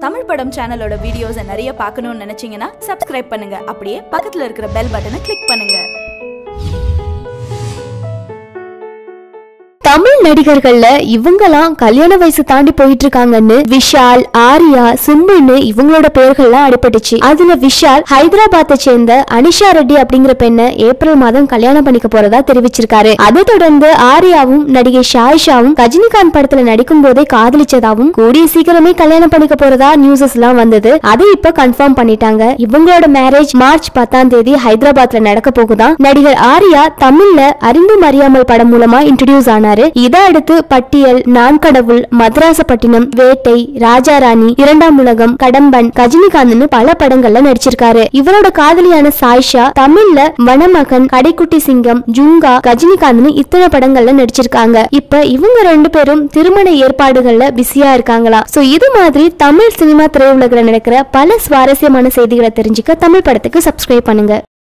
தமிழ் படம் சேனலோட வீடியோஸை நிறைய பார்க்கணும்னு நினைச்சீங்கன்னா சப்ஸ்கிரைப் பண்ணுங்க அப்படியே பக்கத்துல இருக்கிற பெல் பட்டனை கிளிக் பண்ணுங்க தமிழ் நடிகர்கள்ல இவங்கலாம் கல்யாண வயசு தாண்டி போயிட்டு இருக்காங்கன்னு விஷால் ஆர்யா சிம்புன்னு இவங்களோட பெயர்கள்லாம் அடிபட்டுச்சு அதுல விஷால் ஹைதராபாத்தை சேர்ந்த அனிஷா ரெட்டி அப்படிங்கிற பெண்ணை ஏப்ரல் மாதம் கல்யாணம் பண்ணிக்க போறதா தெரிவிச்சிருக்காரு அதை தொடர்ந்து ஆர்யாவும் நடிகை ஷாயிஷாவும் ரஜினிகாந்த் படத்துல நடிக்கும் போதே காதலிச்சதாவும் கூடிய சீக்கிரமே கல்யாணம் பண்ணிக்க போறதா நியூஸஸ் எல்லாம் வந்தது அதை இப்ப கன்ஃபார்ம் பண்ணிட்டாங்க இவங்களோட மேரேஜ் மார்ச் பத்தாம் தேதி ஹைதராபாத்ல நடக்க போகுதாம் நடிகர் ஆர்யா தமிழ்ல அறிந்தும் அறியாமல் படம் மூலமா இன்ட்ரடியூஸ் ஆனாரு இதை அடுத்து பட்டியல் நான் கடவுள் மதராசப்பட்டினம் வேட்டை ராஜாராணி இரண்டாம் உலகம் கடம்பன் ரஜினிகாந்த்னு பல படங்கள்ல நடிச்சிருக்காரு இவரோட காதலியான சாயிஷா தமிழ்ல வனமகன் கடைக்குட்டி சிங்கம் ஜுங்கா ரஜினிகாந்த்னு இத்தனை படங்கள்ல நடிச்சிருக்காங்க இப்ப இவங்க ரெண்டு பேரும் திருமண ஏற்பாடுகள்ல பிஸியா இருக்காங்களாம் சோ இது மாதிரி தமிழ் சினிமா திரையுலகில் நடக்கிற பல சுவாரஸ்யமான செய்திகளை தெரிஞ்சுக்க தமிழ் படத்துக்கு சப்ஸ்கிரைப் பண்ணுங்க